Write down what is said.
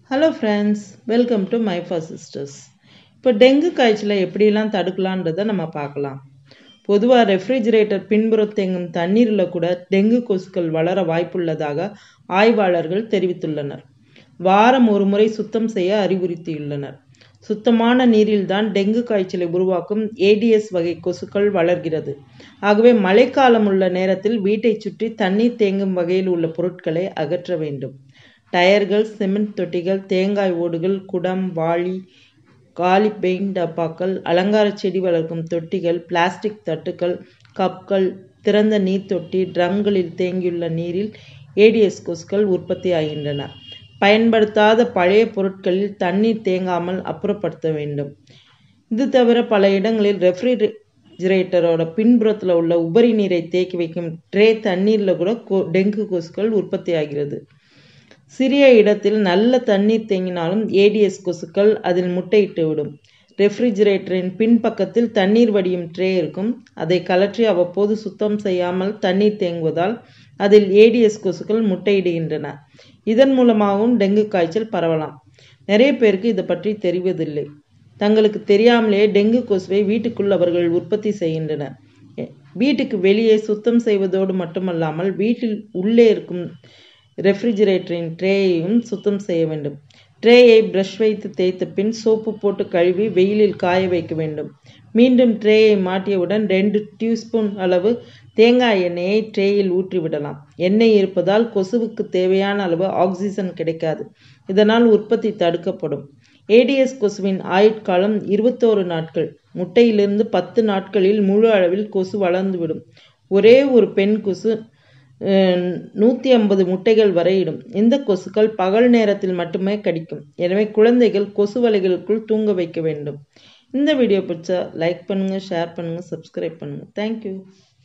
hello friends welcome to my fur sisters இப்போ dengue காய்ச்சலை எப்படிலாம் தடுக்கலான்றதை நம்ம பார்க்கலாம் பொதுவாக ரெஃப்ரிஜிரேட்டர் பின்புறம் தேங்கும் தண்ணீரில் கூட டெங்கு கொசுக்கள் வளர வாய்ப்புள்ளதாக ஆய்வாளர்கள் தெரிவித்துள்ளனர் வாரம் ஒரு முறை சுத்தம் செய்ய அறிவுறுத்தியுள்ளனர் சுத்தமான நீரில்தான் டெங்கு காய்ச்சலை உருவாக்கும் ஏடிஎஸ் வகை கொசுக்கள் வளர்கிறது ஆகவே மழைக்காலம் உள்ள நேரத்தில் வீட்டை சுற்றி தண்ணீர் தேங்கும் வகையில் உள்ள பொருட்களை அகற்ற வேண்டும் டயர்கள் சிமெண்ட் தொட்டிகள் தேங்காய் ஓடுகள் குடம் வாளி காலி பெயிண்ட் டப்பாக்கள் அலங்கார செடி வளர்க்கும் தொட்டிகள் பிளாஸ்டிக் தட்டுக்கள் கப்கள் திறந்த நீர் தொட்டி ட்ரம்களில் தேங்கியுள்ள நீரில் ஏடிஎஸ் கொசுக்கள் உற்பத்தி ஆகின்றன பயன்படுத்தாத பழைய பொருட்களில் தண்ணீர் தேங்காமல் அப்புறப்படுத்த வேண்டும் இது தவிர பல இடங்களில் ரெஃப்ரிஜிரேட்டரோட பின்புறத்தில் உள்ள உபரி நீரை தேக்கி வைக்கும் ட்ரே தண்ணீரில் கூட கொ டெங்கு கொசுக்கள் உற்பத்தி ஆகிறது சிறிய இடத்தில் நல்ல தண்ணீர் தேங்கினாலும் ஏடிஎஸ் கொசுக்கள் அதில் முட்டையிட்டு விடும் ரெஃப்ரிஜிரேட்டரின் பின்பக்கத்தில் தண்ணீர் வடியும் ட்ரே இருக்கும் அதை கலற்றி அவ்வப்போது சுத்தம் செய்யாமல் தண்ணீர் தேங்குவதால் அதில் ஏடிஎஸ் கொசுக்கள் முட்டையிடுகின்றன இதன் மூலமாகவும் டெங்கு காய்ச்சல் பரவலாம் நிறைய பேருக்கு இதை பற்றி தெரிவதில்லை தங்களுக்கு தெரியாமலே டெங்கு கொசுவை வீட்டுக்குள் அவர்கள் உற்பத்தி செய்கின்றனர் வீட்டுக்கு வெளியே சுத்தம் செய்வதோடு மட்டுமல்லாமல் வீட்டில் உள்ளே இருக்கும் ரெஃப்ரிஜிரேட்டரின் ட்ரேயையும் சுத்தம் செய்ய வேண்டும் ட்ரேயை ப்ரஷ் வைத்து தேய்த்த பின் சோப்பு போட்டு கழுவி வெயிலில் காய வைக்க வேண்டும் மீண்டும் ட்ரேயை மாட்டியவுடன் ரெண்டு டியூஸ்பூன் அளவு தேங்காய் எண்ணெயை ட்ரேயில் ஊற்றி விடலாம் எண்ணெய் இருப்பதால் கொசுவுக்கு தேவையான அளவு ஆக்சிஜன் கிடைக்காது இதனால் உற்பத்தி தடுக்கப்படும் ஏடிஎஸ் கொசுவின் ஆயுட்காலம் இருபத்தோரு நாட்கள் முட்டையிலிருந்து பத்து நாட்களில் முழு அளவில் கொசு வளர்ந்துவிடும் ஒரே ஒரு பெண் கொசு நூற்றி ஐம்பது முட்டைகள் வரை இடும் இந்த கொசுக்கள் பகல் நேரத்தில் மட்டுமே கடிக்கும் எனவே குழந்தைகள் கொசு வலைகளுக்குள் தூங்க வைக்க வேண்டும் இந்த வீடியோ பிடிச்சா லைக் பண்ணுங்கள் ஷேர் பண்ணுங்கள் சப்ஸ்கிரைப் பண்ணுங்கள் தேங்க்யூ